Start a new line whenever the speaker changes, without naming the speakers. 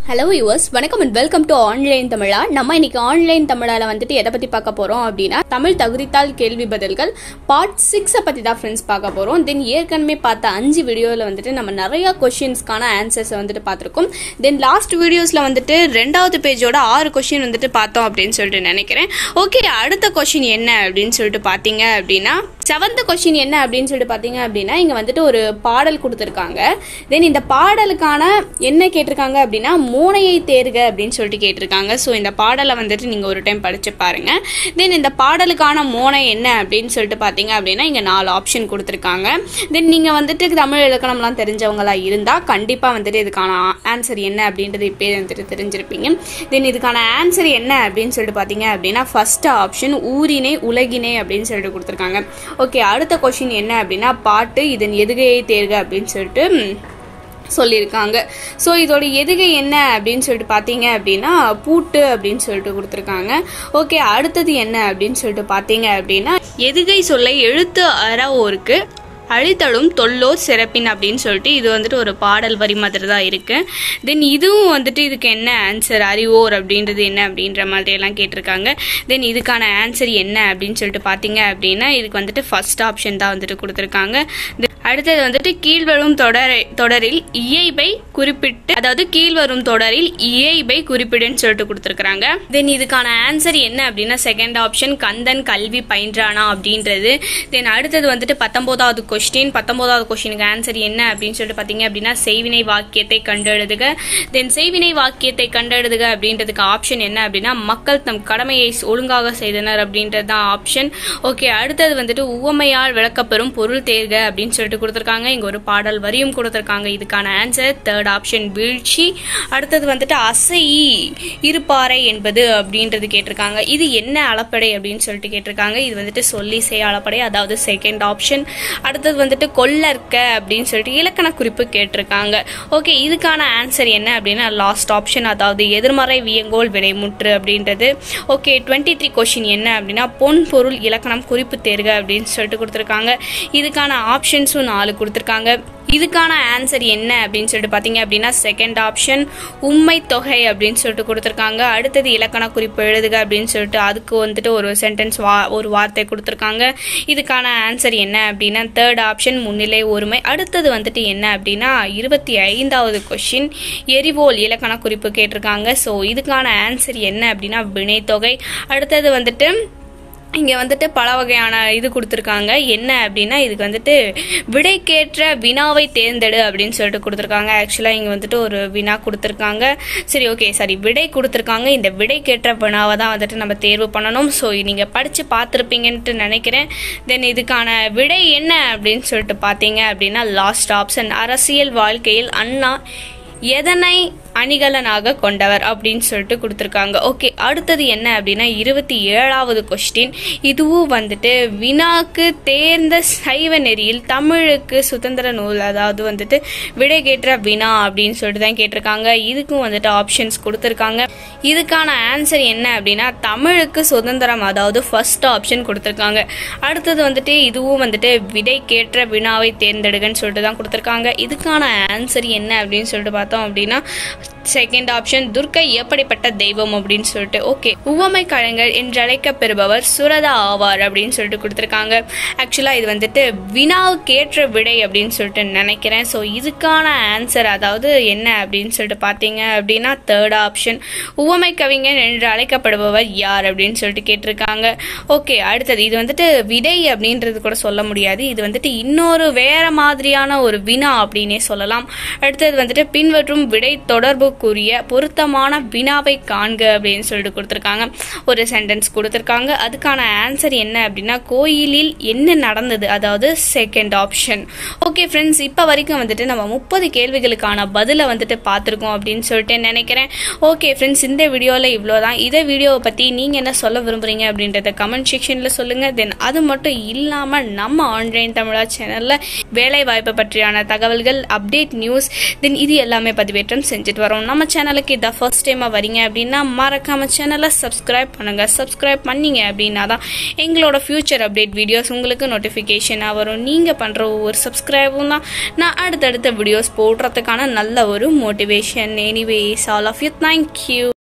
hello yours வணக்கம் and welcome to online Tamizha நம்ம இன்னைக்கு ஆன்லைன் தமிழால வந்துட்டு எதை பத்தி பார்க்க போறோம் அப்படின்னா தமிழ் தகுதித்தாள் கேள்வி பதில்கள் பார்ட் சிக்ஸை பத்தி தான் ஃப்ரெண்ட்ஸ் பார்க்க போறோம் தென் ஏற்கனவே பார்த்த அஞ்சு வீடியோவில் வந்துட்டு நம்ம நிறைய கொஷின்ஸ்க்கான ஆன்சர்ஸை வந்துட்டு பார்த்துருக்கோம் தென் லாஸ்ட் வீடியோஸில் வந்துட்டு ரெண்டாவது பேஜோட ஆறு கொஷின் வந்துட்டு பார்த்தோம் அப்படின்னு சொல்லிட்டு நினைக்கிறேன் ஓகே அடுத்த கொஷின் என்ன அப்படின்னு சொல்லிட்டு பார்த்தீங்க அப்படின்னா செவன்த் கொஷின் என்ன அப்படின்னு சொல்லிட்டு பார்த்தீங்க அப்படின்னா இங்கே வந்துட்டு ஒரு பாடல் கொடுத்துருக்காங்க தென் இந்த பாடலுக்கான என்ன கேட்டிருக்காங்க அப்படின்னா மூனையை தேர்க அப்படின்னு சொல்லிட்டு கேட்டிருக்காங்க ஸோ இந்த பாடலை வந்துட்டு நீங்கள் ஒரு டைம் படிச்சு பாருங்க தென் இந்த பாடலுக்கான மோனை என்ன அப்படின்னு சொல்லிட்டு பார்த்தீங்க அப்படின்னா இங்கே நாலு ஆப்ஷன் கொடுத்துருக்காங்க தென் நீங்கள் வந்துட்டு தமிழ் இலக்கணம்லாம் தெரிஞ்சவங்களா இருந்தால் கண்டிப்பாக வந்துட்டு இதுக்கான ஆன்சர் என்ன அப்படின்றது இப்போ வந்துட்டு தெரிஞ்சிருப்பீங்க தென் இதுக்கான ஆன்சர் என்ன அப்படின்னு சொல்லிட்டு பார்த்தீங்க அப்படின்னா ஃபர்ஸ்ட் ஆப்ஷன் ஊரினை உலகினை அப்படின்னு சொல்லிட்டு கொடுத்துருக்காங்க ஓகே அடுத்த கொஷின் என்ன அப்படின்னா பாட்டு இதன் எதுகையை தேர்க அப்படின்னு சொல்லிட்டு ம், சொல்லியிருக்காங்க ஸோ இதோட எதுகை என்ன அப்படின்னு சொல்லிட்டு பார்த்தீங்க அப்படின்னா பூட்டு அப்படின்னு சொல்லிட்டு கொடுத்துருக்காங்க ஓகே அடுத்தது என்ன அப்படின்னு சொல்லிட்டு பார்த்தீங்க அப்படின்னா எதுகை சொல்லை எழுத்து அறவோருக்கு அழித்தலும் தொல்லோர் சிறப்பின் அப்படின்னு சொல்லிட்டு இது வந்துட்டு ஒரு பாடல் வரி மாதிரி தான் இருக்கு தென் இதுவும் வந்துட்டு இதுக்கு என்ன ஆன்சர் அறிவோர் அப்படின்றது என்ன அப்படின்ற மாதிரி எல்லாம் கேட்டிருக்காங்க தென் இதுக்கான ஆன்சர் என்ன அப்படின்னு சொல்லிட்டு பார்த்தீங்க அப்படின்னா இதுக்கு வந்துட்டு ஃபர்ஸ்ட் ஆப்ஷன் தான் வந்துட்டு கொடுத்துருக்காங்க Then அடுத்தது வந்துட்டு கீழ்வரும் தொடர் தொடரில் இயைபை குறிப்பிட்டு அதாவது கீழ்வரும் தொடரில் இயைபை குறிப்பிடுன்னு சொல்லிட்டு கொடுத்துருக்காங்க தென் இதுக்கான ஆன்சர் என்ன அப்படின்னா செகண்ட் ஆப்ஷன் கந்தன் கல்வி பயின்றானா அப்படின்றது தென் அடுத்தது வந்துட்டு பத்தொன்பதாவது கொஸ்டின் பத்தொன்பதாவது கொஸ்டினுக்கு ஆன்சர் என்ன அப்படின்னு சொல்லிட்டு பார்த்தீங்க அப்படின்னா செய்வினை வாக்கியத்தை கண்டெழுதுக தென் செய்வினை வாக்கியத்தை கண்டெழுதுக அப்படின்றதுக்கு ஆப்ஷன் என்ன அப்படின்னா மக்கள் தம் கடமையை ஒழுங்காக செய்தனர் அப்படின்றது தான் ஆப்ஷன் ஓகே அடுத்தது வந்துட்டு உவமையால் விளக்கப்பெறும் பொருள் தேர்க அப்படின்னு சொல்லிட்டு கொடுத்துருக்காங்க இங்க ஒரு பாடல் வரியும் கொடுத்துருக்காங்க இதுக்கான ஆன்சர் தேர்ட் ஆப்ஷன் வீழ்ச்சி அடுத்தது வந்துட்டு அசை இருப்பாறை என்பது அப்படின்றது கேட்டிருக்காங்க இது என்ன அளப்படை அப்படின்னு சொல்லிட்டு கேட்டிருக்காங்க இது வந்துட்டு சொல்லி செய் அளப்படை அதாவது செகண்ட் ஆப்ஷன் அடுத்தது வந்துட்டு கொல்லற்க அப்படின்னு சொல்லிட்டு இலக்கண குறிப்பு கேட்டிருக்காங்க ஓகே இதுக்கான ஆன்சர் என்ன அப்படின்னா லாஸ்ட் ஆப்ஷன் அதாவது எதிர்மறை வியங்கோல் விடைமுற்று அப்படின்றது ஓகே டுவெண்ட்டி த்ரீ கொஷின் என்ன அப்படின்னா பொன் பொருள் இலக்கணம் குறிப்பு தேர்க அப்படின்னு சொல்லிட்டு கொடுத்துருக்காங்க இதுக்கான ஆப்ஷன்ஸும் நாலு கொடுத்துருக்காங்க இதுக்கான ஆன்சர் என்ன அப்படின்னு சொல்லிட்டு பார்த்தீங்க அப்படின்னா செகண்ட் ஆப்ஷன் உண்மை தொகை அப்படின்னு சொல்லிட்டு கொடுத்துருக்காங்க அடுத்தது இலக்கண குறிப்பு எழுதுக அப்படின்னு சொல்லிட்டு அதுக்கு வந்துட்டு ஒரு சென்டென்ஸ் வா ஒரு வார்த்தை கொடுத்துருக்காங்க இதுக்கான ஆன்சர் என்ன அப்படின்னா தேர்ட் ஆப்ஷன் முன்னிலை ஒருமை அடுத்தது வந்துட்டு என்ன அப்படின்னா இருபத்தி ஐந்தாவது கொஷின் எரிவோல் இலக்கண குறிப்பு கேட்டிருக்காங்க ஸோ இதுக்கான ஆன்சர் என்ன அப்படின்னா வினைத்தொகை அடுத்தது வந்துட்டு இங்கே வந்துட்டு பல வகையான இது கொடுத்துருக்காங்க என்ன அப்படின்னா இதுக்கு வந்துட்டு விடைக்கேற்ற வினாவை தேர்ந்தெடு அப்படின்னு சொல்லிட்டு கொடுத்துருக்காங்க ஆக்சுவலாக இங்கே வந்துட்டு ஒரு வினா கொடுத்துருக்காங்க சரி ஓகே சரி விடை கொடுத்துருக்காங்க இந்த விடைக்கேற்ற வினாவை தான் வந்துட்டு நம்ம தேர்வு பண்ணணும் ஸோ நீங்கள் படித்து பார்த்துருப்பீங்கன்ட்டு நினைக்கிறேன் தென் இதுக்கான விடை என்ன அப்படின்னு சொல்லிட்டு பார்த்தீங்க அப்படின்னா லாஸ்ட் ஆப்ஷன் அரசியல் வாழ்க்கையில் அண்ணா எதனை அணிகலனாக கொண்டவர் அப்படின்னு சொல்லிட்டு கொடுத்துருக்காங்க ஓகே அடுத்தது என்ன அப்படின்னா இருபத்தி ஏழாவது கொஸ்டின் இதுவும் வந்துட்டு வினாக்கு தேர்ந்த சைவ நெறியில் தமிழுக்கு சுதந்திர நூல் அதாவது வந்துட்டு விடை கேட்ட வினா அப்படின்னு சொல்லிட்டு தான் கேட்டிருக்காங்க இதுக்கும் வந்துட்டு ஆப்ஷன்ஸ் கொடுத்துருக்காங்க இதுக்கான ஆன்சர் என்ன அப்படின்னா தமிழுக்கு சுதந்திரம் அதாவது ஃபர்ஸ்ட் ஆப்ஷன் கொடுத்துருக்காங்க அடுத்தது வந்துட்டு இதுவும் வந்துட்டு விடை கேட்ட வினாவை தேர்ந்தெடுகன்னு சொல்லிட்டு தான் கொடுத்துருக்காங்க இதுக்கான ஆன்சர் என்ன அப்படின்னு சொல்லிட்டு பார்த்தோம் அப்படின்னா செகண்ட் ஆப்ஷன் துர்க்கை எப்படிப்பட்ட தெய்வம் அப்படின்னு சொல்லிட்டு ஓகே உவமை கலைஞர் என்று அழைக்கப்பெறுபவர் சுரதா ஆவார் அப்படின்னு சொல்லிட்டு கொடுத்துருக்காங்க ஆக்சுவலாக இது வந்துட்டு வினாவுக்கு ஏற்ற விடை அப்படின்னு சொல்லிட்டு நினைக்கிறேன் ஸோ இதுக்கான ஆன்சர் அதாவது என்ன அப்படின்னு சொல்லிட்டு பார்த்தீங்க அப்படின்னா தேர்ட் ஆப்ஷன் உவமை கவிஞன் என்று அழைக்கப்படுபவர் யார் அப்படின்னு சொல்லிட்டு கேட்டிருக்காங்க ஓகே அடுத்தது இது வந்துட்டு விடை அப்படின்றது கூட சொல்ல முடியாது இது வந்துட்டு இன்னொரு வேற மாதிரியான ஒரு வினா அப்படின்னே சொல்லலாம் அடுத்தது வந்துட்டு பின்வற்றும் விடை தொடர்புக்குரிய பொருத்தமான வினாவை காண்க அப்படின்னு சொல்லிட்டு கொடுத்துருக்காங்க ஒரு சென்டென்ஸ் கொடுத்துருக்காங்க அதுக்கான ஆன்சர் என்ன அப்படின்னா கோயிலில் என்ன நடந்தது அதாவது செகண்ட் ஆப்ஷன் ஓகே ஃப்ரெண்ட்ஸ் இப்போ வரைக்கும் வந்துட்டு நம்ம முப்பது கேள்விகளுக்கான பதிலை வந்துட்டு பார்த்துருக்கோம் அப்படின்னு சொல்லிட்டு நினைக்கிறேன் ஓகே ஃப்ரெண்ட்ஸ் இந்த வீடியோவில் இவ்வளோதான் இதை வீடியோவை பற்றி நீங்கள் என்ன சொல்ல விரும்புகிறீங்க அப்படின்றத கமெண்ட் செக்ஷனில் சொல்லுங்கள் தென் அது மட்டும் இல்லாமல் நம்ம ஆன்லைன் தமிழா சேனலில் வேலை வாய்ப்பு பற்றியான தகவல்கள் அப்டேட் நியூஸ் தென் இது எல்லாமே பதிவேற்றம் செஞ்சுட்டு வரோம் நம்ம சேனலுக்கு இதான் ஃபர்ஸ்ட் டைமாக வரீங்க அப்படின்னா மறக்காம சேனலை சப்ஸ்கிரைப் பண்ணுங்க சப்ஸ்கிரைப் பண்ணீங்க அப்படின்னா தான் எங்களோட ஃபியூச்சர் அப்டேட் வீடியோஸ் உங்களுக்கு நோட்டிஃபிகேஷனாக வரும் நீங்கள் பண்ணுற ஒவ்வொரு சப்ஸ்கிரைப் சப்ஸ்கிரைபும் தான் நான் அடுத்தடுத்த வீடியோஸ் போடுறதுக்கான நல்ல ஒரு motivation anyways all of you thank you